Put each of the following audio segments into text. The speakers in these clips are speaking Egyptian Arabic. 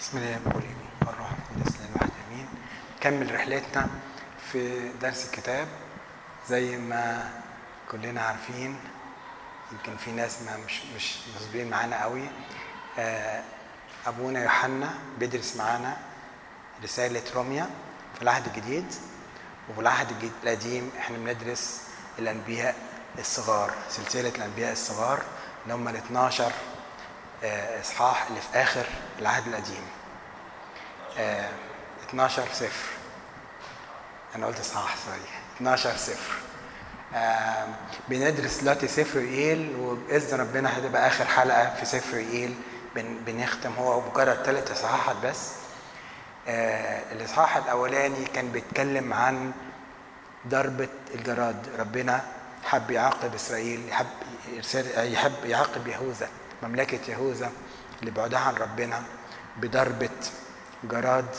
بسم الله الرحمن والروح القدس للواحد امين كمل رحلتنا في درس الكتاب زي ما كلنا عارفين يمكن في ناس ما مش مش مصبرين معانا قوي آه، ابونا يوحنا بيدرس معانا رساله روميا في العهد الجديد وفي العهد الجديد القديم احنا بندرس الانبياء الصغار سلسله الانبياء الصغار اللي هم ال 12 آه، اصحاح اللي في اخر العهد القديم آه، 12 صفر انا قلت صح سوري 12 صفر آه، بندرس دلوقتي سفر ايل وباذن ربنا هتبقى اخر حلقه في سفر ايل بن بنختم هو مجرد ثلاث اصحاحات بس آه، الاصحاح الاولاني كان بيتكلم عن ضربه الجراد ربنا حب يعاقب اسرائيل يحب يرسل يحب يعاقب يهوذا مملكه يهوذا اللي بعدها عن ربنا بضربه جراد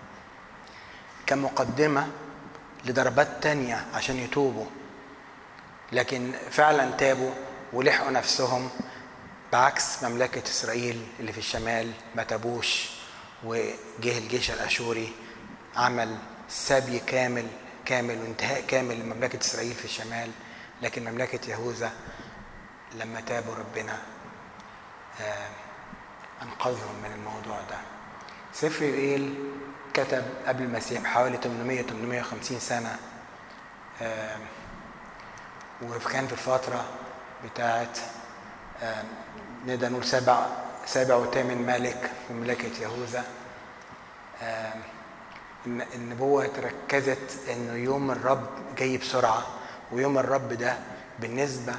كمقدمه لضربات تانية عشان يتوبوا لكن فعلا تابوا ولحقوا نفسهم بعكس مملكة إسرائيل اللي في الشمال ما تابوش وجه الجيش الأشوري عمل سبي كامل كامل وانتهاء كامل لمملكة إسرائيل في الشمال لكن مملكة يهوذا لما تابوا ربنا آه أنقذهم من الموضوع ده سفر يوئيل كتب قبل المسيح بحوالي 800 850 سنة آه وكان في الفترة بتاعت آه نقدر نقول سبع سابع وثامن ملك في مملكة يهوذا آه النبوة تركزت انه يوم الرب جاي بسرعة ويوم الرب ده بالنسبة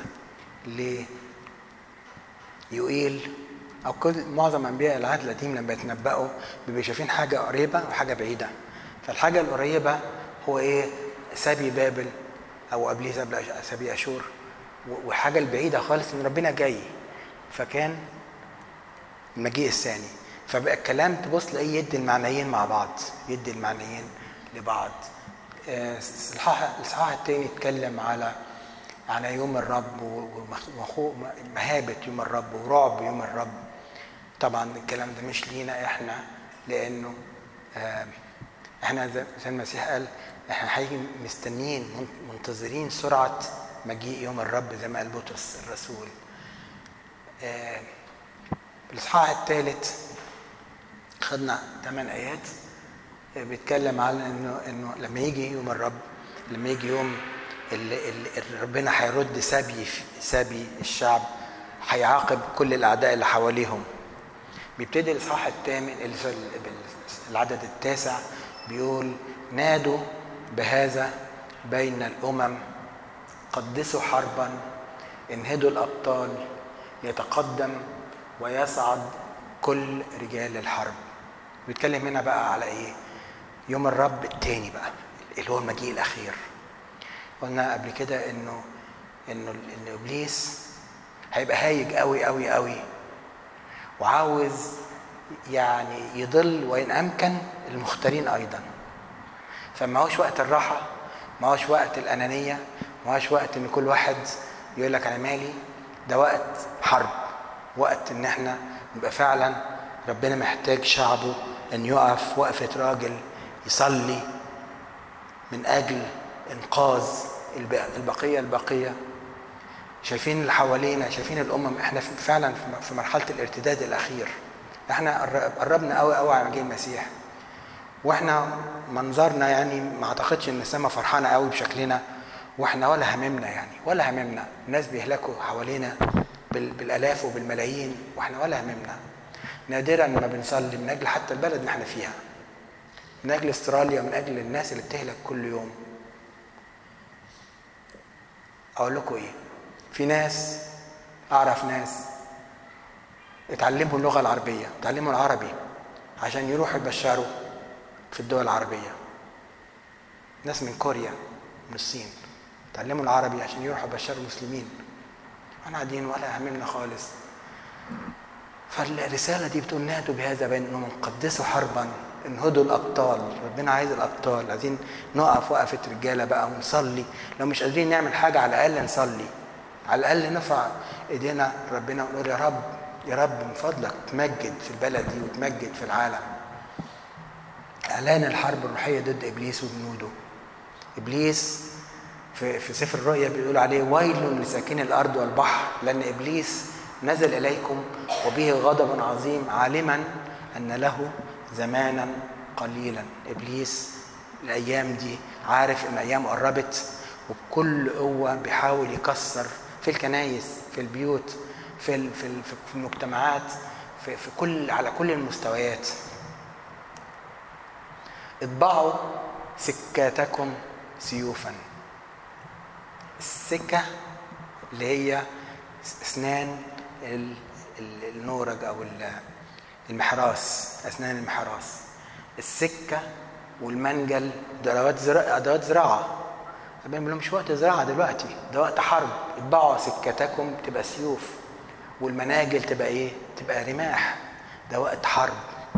ليوئيل او كل معظم انبياء العهد القديم لما يتنبأوا بيبقوا شايفين حاجه قريبه وحاجه بعيده فالحاجه القريبه هو ايه سبي بابل او قبليه سبي اشور والحاجه البعيده خالص ان ربنا جاي فكان المجيء الثاني فبقى الكلام تبص تلاقيه يدي المعنيين مع بعض يدي المعنيين لبعض الاصحاح الاصحاح الثاني اتكلم على على يوم الرب ومهابة يوم الرب ورعب يوم الرب طبعا الكلام ده مش لينا احنا لانه احنا زي المسيح قال احنا هيجي مستنيين منتظرين سرعة مجيء يوم الرب زي ما قال بطرس الرسول الاصحاح الثالث خدنا ثمان ايات بيتكلم على انه انه لما يجي يوم الرب لما يجي يوم اللي, اللي ربنا هيرد سبي سبي الشعب هيعاقب كل الاعداء اللي حواليهم بيبتدي الاصحاح الثامن العدد التاسع بيقول نادوا بهذا بين الامم قدسوا حربا انهدوا الابطال يتقدم ويصعد كل رجال الحرب بيتكلم هنا بقى على ايه يوم الرب الثاني بقى اللي هو المجيء الاخير قلنا قبل كده انه انه ان ابليس هيبقى هايج قوي قوي قوي وعاوز يعني يضل وان امكن المختارين ايضا فما هوش وقت الراحه ما هوش وقت الانانيه ما هوش وقت ان كل واحد يقول لك انا مالي ده وقت حرب وقت ان احنا نبقى فعلا ربنا محتاج شعبه ان يقف وقفه راجل يصلي من اجل انقاذ البقيه البقيه شايفين اللي حوالينا شايفين الامم احنا فعلا في مرحله الارتداد الاخير احنا قربنا قوي قوي على مجيء المسيح واحنا منظرنا يعني ما اعتقدش ان السماء فرحانه قوي بشكلنا واحنا ولا هممنا يعني ولا هممنا الناس بيهلكوا حوالينا بالالاف وبالملايين واحنا ولا هممنا نادرا ما بنصلي من اجل حتى البلد اللي احنا فيها من اجل استراليا من اجل الناس اللي بتهلك كل يوم اقول لكم ايه في ناس اعرف ناس اتعلموا اللغه العربيه اتعلموا العربي عشان يروحوا يبشروا في الدول العربيه ناس من كوريا من الصين اتعلموا العربي عشان يروحوا يبشروا المسلمين احنا قاعدين ولا هممنا خالص فالرساله دي بتقول نادوا بهذا بين انهم قدسوا حربا انهدوا الابطال ربنا عايز الابطال عايزين نقف وقفه رجاله بقى ونصلي لو مش قادرين نعمل حاجه على الاقل نصلي على الاقل نرفع ايدينا ربنا ونقول يا رب يا رب من فضلك تمجد في البلد دي وتمجد في العالم اعلان الحرب الروحيه ضد ابليس وجنوده ابليس في في سفر الرؤيا بيقول عليه ويل لساكن الارض والبحر لان ابليس نزل اليكم وبه غضب عظيم عالما ان له زمانا قليلا ابليس الايام دي عارف ان ايام قربت وبكل قوه بيحاول يكسر في الكنايس في البيوت في ال- في ال- في المجتمعات في, في كل على كل المستويات اطبعوا سكاتكم سيوفا السكه اللي هي اسنان ال- ال- النورج او ال- المحراس اسنان المحراس السكه والمنجل ده ادوات زراعه ادوات زراعه ما لهمش وقت زراعه دلوقتي ده وقت حرب اطبعوا سكتكم تبقى سيوف والمناجل تبقى ايه تبقى رماح ده وقت حرب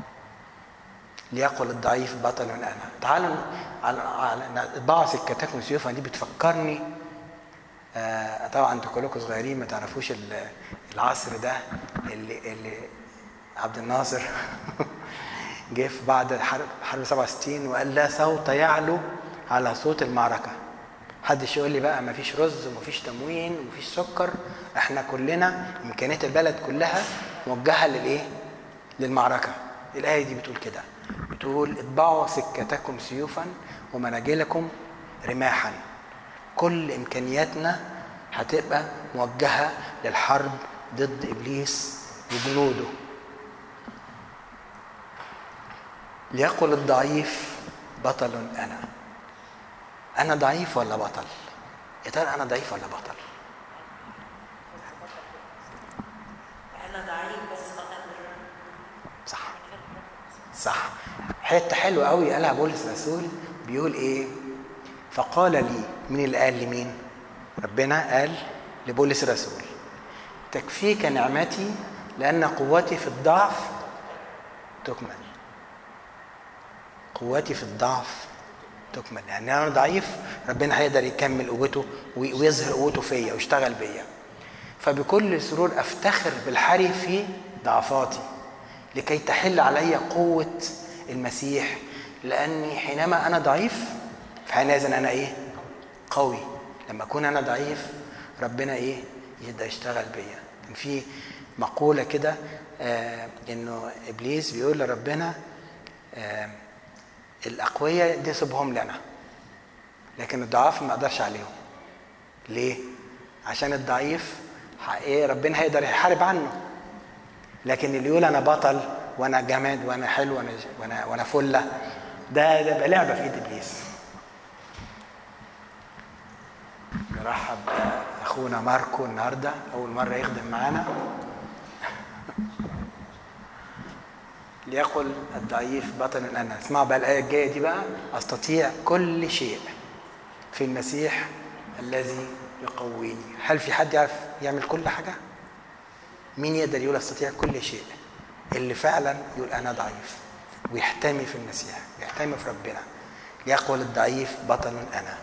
ليقل الضعيف بطل انا تعالوا على على اطبعوا سكتكم سيوفا دي بتفكرني آه طبعا انتوا كلكم صغيرين ما تعرفوش ال- العصر ده اللي اللي عبد الناصر جه في بعد حرب حرب 67 وقال لا صوت يعلو على صوت المعركه محدش يقول لي بقى ما فيش رز وما فيش تموين وما فيش سكر احنا كلنا امكانيات البلد كلها موجهه للايه للمعركه الايه دي بتقول كده بتقول اطبعوا سكتكم سيوفا ومناجلكم رماحا كل امكانياتنا هتبقى موجهه للحرب ضد ابليس وجنوده ليقل الضعيف بطل انا انا ضعيف ولا بطل يا ترى انا ضعيف ولا بطل انا ضعيف بس بطل بالرب صح صح حته حلوه قوي قالها بولس الرسول بيقول ايه فقال لي مين اللي قال لمين ربنا قال لبولس الرسول تكفيك نعمتي لان قوتي في الضعف تكمل قوتي في الضعف تكمل يعني انا ضعيف ربنا هيقدر يكمل قوته وي- ويظهر قوته فيا ويشتغل بيا فبكل سرور افتخر بالحري في ضعفاتي لكي تحل علي قوة المسيح لأني حينما أنا ضعيف فحينئذ أنا إيه؟ قوي لما أكون أنا ضعيف ربنا إيه؟ يقدر يشتغل بيا كان في مقولة كده آه إنه إبليس بيقول لربنا آه الأقوياء دي سيبهم لنا لكن الضعاف ما أقدرش عليهم ليه؟ عشان الضعيف ح- ايه ربنا هيقدر يحارب عنه لكن اللي يقول انا بطل وانا جامد وانا حلو وانا وانا وانا فله ده ده بقى لعبه في ايد ابليس نرحب اخونا ماركو النهارده اول مره يخدم معانا ليقل الضعيف بطل انا اسمعوا بقى الايه الجايه دي بقى استطيع كل شيء في المسيح الذي يقويني هل في حد يعرف يعمل كل حاجه مين يقدر يقول استطيع كل شيء اللي فعلا يقول انا ضعيف ويحتمي في المسيح يحتمي في ربنا ليقول الضعيف بطل انا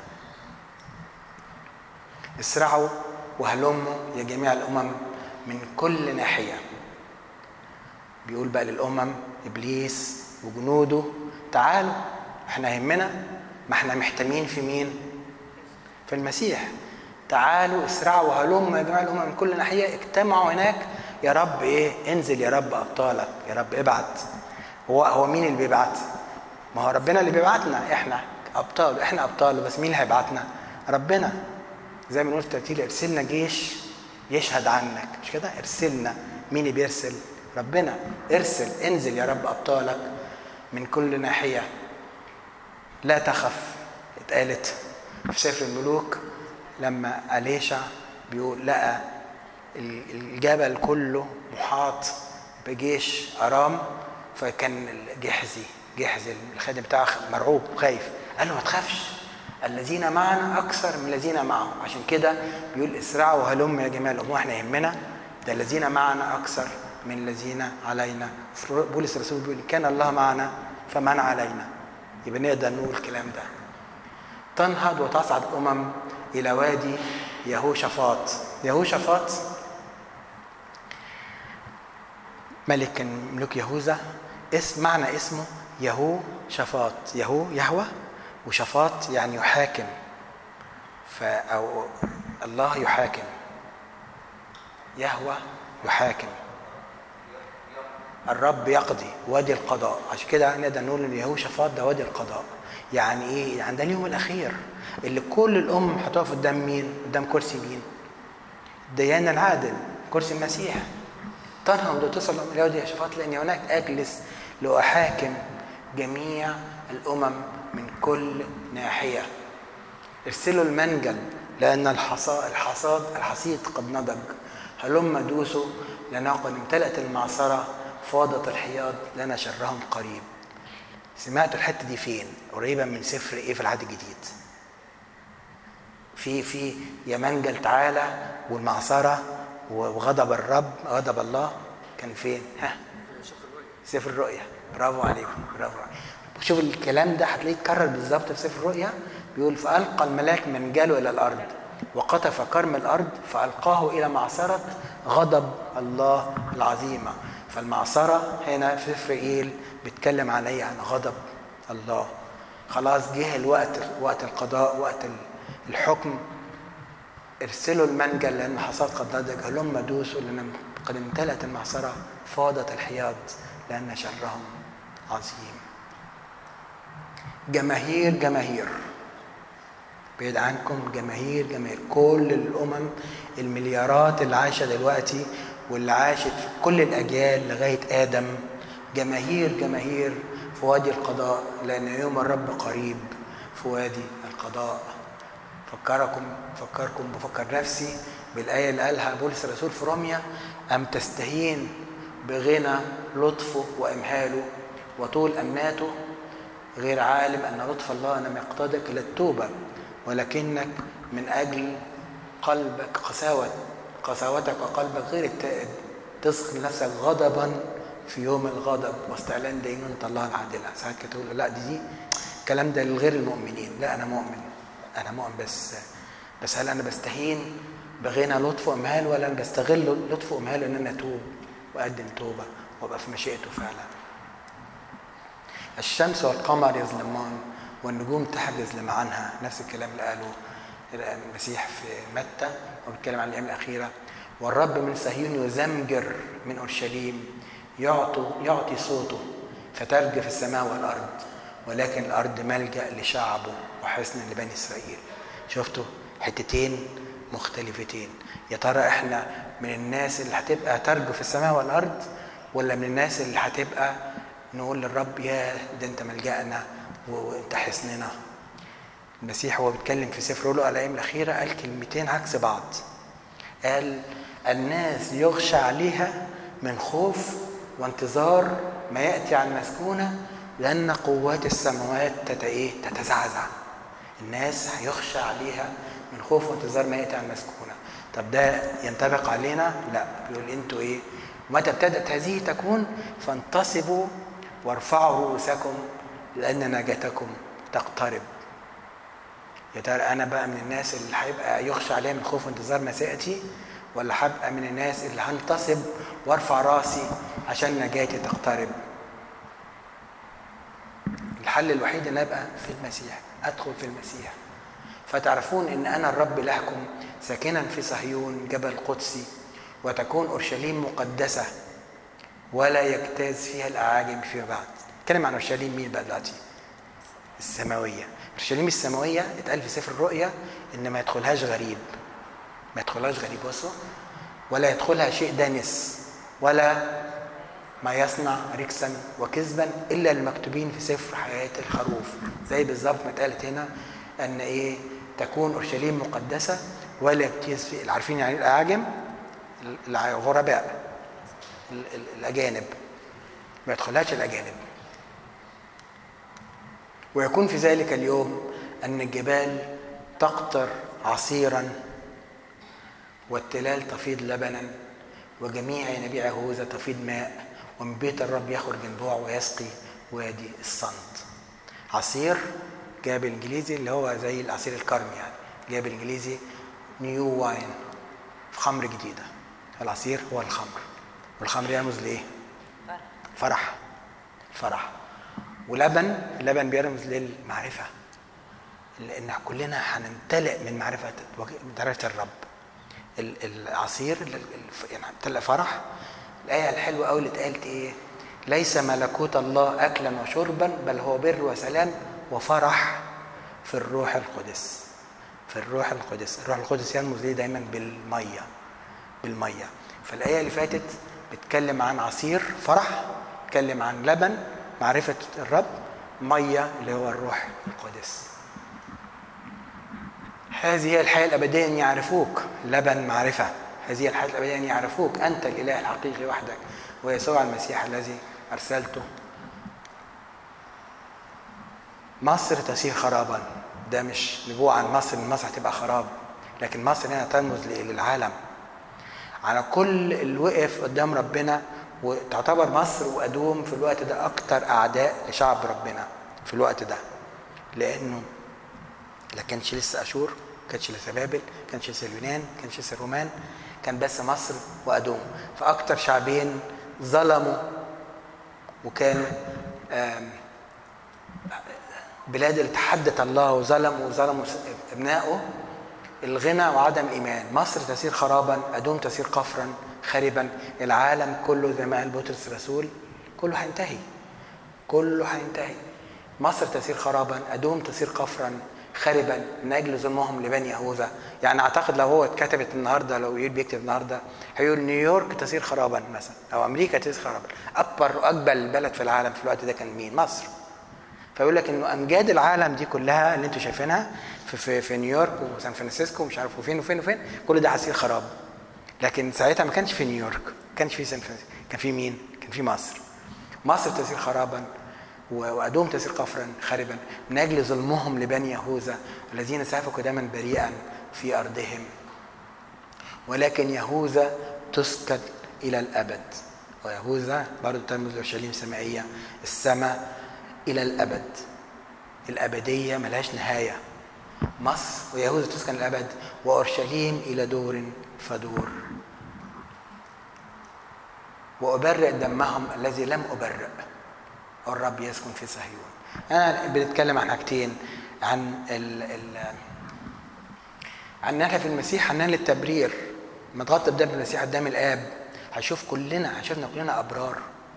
اسرعوا وهلموا يا جميع الامم من كل ناحيه بيقول بقى للامم ابليس وجنوده تعالوا احنا يهمنا ما احنا محتمين في مين في المسيح تعالوا اسرعوا وهلموا يا جماعه الامم من كل ناحيه اجتمعوا هناك يا رب ايه انزل يا رب ابطالك يا رب ابعت هو هو مين اللي بيبعت ما هو ربنا اللي بيبعتنا احنا ابطال احنا ابطال بس مين اللي هيبعتنا ربنا زي ما بنقول في الترتيل ارسلنا جيش يشهد عنك مش كده ارسلنا مين اللي بيرسل ربنا ارسل انزل يا رب ابطالك من كل ناحيه لا تخف اتقالت في سفر الملوك لما أليشع بيقول لقى الجبل كله محاط بجيش أرام فكان جحزي جحزي الخادم بتاعه مرعوب خايف قال له ما تخافش الذين معنا أكثر من الذين معهم عشان كده بيقول اسرعوا وهلم يا جماعة الأمور احنا يهمنا ده الذين معنا أكثر من الذين علينا بولس الرسول بيقول إن كان الله معنا فمن علينا يبقى نقدر نقول الكلام ده تنهض وتصعد أمم إلى وادي يهوشافاط يهوشافاط ملك من ملوك يهوذا اسم معنى اسمه يهو شفاط يهو يهوى وشفاط يعني يحاكم ف أو الله يحاكم يهوى يحاكم الرب يقضي وادي القضاء عشان كده نقدر نقول ان يهوشافاط ده وادي القضاء يعني ايه يعني ده اليوم الاخير اللي كل الامم هتقف قدام مين قدام كرسي مين الديان العادل كرسي المسيح تنهض وتصل الى يهوشافاط لاني هناك اجلس لاحاكم جميع الامم من كل ناحيه ارسلوا المنجل لان الحصاد الحصاد الحصيد قد نضج هلم دوسوا لنا قد امتلأت المعصرة فاضت الحياض لنا شرهم قريب سمعتوا الحتة دي فين قريبة من سفر ايه في العهد الجديد في في يا منجل تعالى والمعصرة وغضب الرب غضب الله كان فين ها سفر الرؤيا برافو عليكم برافو عليكم. شوف الكلام ده هتلاقيه اتكرر بالظبط في سفر الرؤيا بيقول فألقى الملاك منجله إلى الأرض وقطف كرم الأرض فألقاه إلى معصرة غضب الله العظيمة فالمعصرة هنا في سفر إيل بيتكلم عن إيه عن غضب الله خلاص جه الوقت وقت القضاء وقت الحكم ارسلوا المنجل لأن حصاد قد نضج هلم دوسوا لأن قد امتلأت المعصرة فاضت الحياض لأن شرهم عظيم جماهير جماهير بعيد عنكم جماهير جماهير كل الامم المليارات اللي عايشه دلوقتي واللي عاشت في كل الاجيال لغايه ادم جماهير جماهير في وادي القضاء لان يوم الرب قريب في وادي القضاء فكركم فكركم بفكر نفسي بالايه اللي قالها بولس الرسول في روميا ام تستهين بغنى لطفه وامهاله وطول امناته غير عالم ان لطف الله لم يقتضك الى التوبه ولكنك من أجل قلبك قساوة قساوتك وقلبك غير التائب تسخن نفسك غضبا في يوم الغضب واستعلان دينونة الله العادلة ساعات كده تقول لا دي دي الكلام ده لغير المؤمنين لا أنا مؤمن أنا مؤمن بس بس هل أنا بستهين بغنى لطف وإمهال ولا أنا بستغل لطف وإمهال إن أنا أتوب وأقدم توبة وأبقى في مشيئته فعلا الشمس والقمر يظلمان والنجوم تحجز لمعانها نفس الكلام اللي قاله المسيح في متى وبيتكلم عن الايام الاخيره والرب من صهيون يزمجر من اورشليم يعطي يعطي صوته فترجف السماء والارض ولكن الارض ملجا لشعبه وحصن لبني اسرائيل شفتوا حتتين مختلفتين يا ترى احنا من الناس اللي هتبقى ترجف السماء والارض ولا من الناس اللي هتبقى نقول للرب يا ده انت ملجأنا وانت حصننا المسيح هو بيتكلم في سفر له الايام الاخيره قال كلمتين عكس بعض قال الناس يغشى عليها من خوف وانتظار ما ياتي على المسكونه لان قوات السماوات تت ايه تتزعزع الناس هيخشى عليها من خوف وانتظار ما ياتي على المسكونه طب ده ينطبق علينا لا بيقول انتوا ايه متى ابتدت هذه تكون فانتصبوا وارفعوا رؤوسكم لأن نجاتكم تقترب يا ترى أنا بقى من الناس اللي هيبقى يخشى عليها من خوف وانتظار ما سيأتي ولا هبقى من الناس اللي هنتصب وارفع راسي عشان نجاتي تقترب الحل الوحيد ان ابقى في المسيح ادخل في المسيح فتعرفون ان انا الرب لكم ساكنا في صهيون جبل قدسي وتكون اورشليم مقدسه ولا يجتاز فيها الاعاجم فيما بعد اتكلم عن اورشليم مين بقى دلوقتي السماويه اورشليم السماويه اتقال في سفر الرؤيا ان ما يدخلهاش غريب ما يدخلهاش غريب بصوا ولا يدخلها شيء دانس ولا ما يصنع ركسا وكذبا الا المكتوبين في سفر حياه الخروف زي بالظبط ما اتقالت هنا ان ايه تكون اورشليم مقدسه ولا يجتاز في عارفين يعني الاعاجم الغرباء الاجانب ما يدخلهاش الاجانب ويكون في ذلك اليوم ان الجبال تقطر عصيرا والتلال تفيض لبنا وجميع ينابيع يهوذا تفيض ماء ومن بيت الرب يخرج ينبوع ويسقي وادي الصمت عصير جاء بالانجليزي اللي هو زي العصير الكرم يعني جاء بالانجليزي نيو واين خمر جديده العصير هو الخمر والخمر يرمز لايه فرح فرح ولبن اللبن بيرمز للمعرفه لان كلنا هنمتلئ من معرفه معرفه الرب ال- العصير ال- ال- يعني هنمتلئ فرح الايه الحلوه قوي اللي اتقالت ايه ليس ملكوت الله اكلا وشربا بل هو بر وسلام وفرح في الروح القدس في الروح القدس الروح القدس يرمز ليه دايما بالميه بالميه فالايه اللي فاتت بتتكلم عن عصير فرح بتتكلم عن لبن معرفه الرب ميه اللي هو الروح القدس هذه هي الحياه الابديه ان يعرفوك لبن معرفه هذه هي الحياه الابديه ان يعرفوك انت الاله الحقيقي وحدك ويسوع المسيح الذي ارسلته مصر تسير خرابا ده مش نبوء عن مصر ان مصر هتبقى خراب لكن مصر هنا ترمز للعالم على كل اللي وقف قدام ربنا وتعتبر مصر وادوم في الوقت ده اكتر اعداء لشعب ربنا في الوقت ده لانه لا كانش لسه اشور ما كانش لسه بابل ما كانش لسه اليونان ما كانش لسه الرومان كان بس مصر وادوم فاكتر شعبين ظلموا وكانوا آم، بلاد اللي تحدت الله وظلموا وظلموا ابنائه الغنى وعدم ايمان مصر تسير خرابا ادوم تسير قفرا خربا العالم كله زي ما قال بطرس الرسول كله هينتهي كله هينتهي مصر تسير خرابا ادوم تسير قفرا خربا من اجل ظلمهم لبني يهوذا يعني اعتقد لو هو اتكتبت النهارده لو يقول بيكتب النهارده هيقول نيويورك تسير خرابا مثلا او امريكا تسير خرابا اكبر واجبل بلد في العالم في الوقت ده كان مين مصر فيقول لك انه امجاد العالم دي كلها اللي انتم شايفينها في, في, في نيويورك وسان فرانسيسكو ومش عارف وفين وفين وفين كل ده هيصير خراب لكن ساعتها ما كانش في نيويورك ما كانش في سان فرانسيسكو كان في مين؟ كان في مصر مصر تسير خرابا و- وادوم تسير قفرا خربا من اجل ظلمهم لبني يهوذا الذين سفكوا دما بريئا في ارضهم ولكن يهوذا تسكن الى الابد ويهوذا برضه ترمز لاورشليم السمائيه السماء الى الابد الابديه ملهاش نهايه مصر ويهوذا تسكن الابد واورشليم الى دور فدور وابرئ دمهم الذي لم ابرئ والرب يسكن في صهيون انا بنتكلم عن حاجتين عن ال ال عن ان احنا في المسيح هننال التبرير لما تغطى بدم المسيح قدام الاب هيشوف كلنا هيشوفنا كلنا ابرار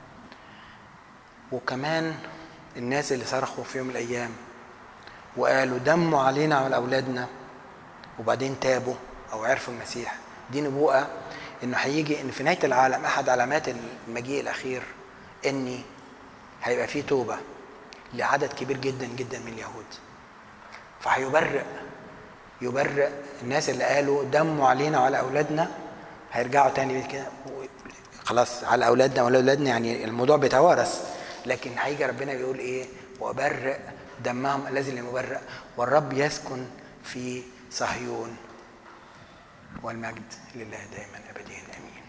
وكمان الناس اللي صرخوا في يوم من الايام وقالوا دموا علينا وعلى اولادنا وبعدين تابوا او عرفوا المسيح دي نبوءه انه هيجي ان في نهايه العالم احد علامات المجيء الاخير اني هيبقى فيه توبه لعدد كبير جدا جدا من اليهود فهيبرئ يبرئ الناس اللي قالوا دموا علينا وعلى اولادنا هيرجعوا تاني كده خلاص على اولادنا ولا اولادنا يعني الموضوع بيتوارث لكن هيجي ربنا بيقول ايه وابرئ دمهم الذي لم يبرئ والرب يسكن في صهيون والمجد لله دائما ابديا امين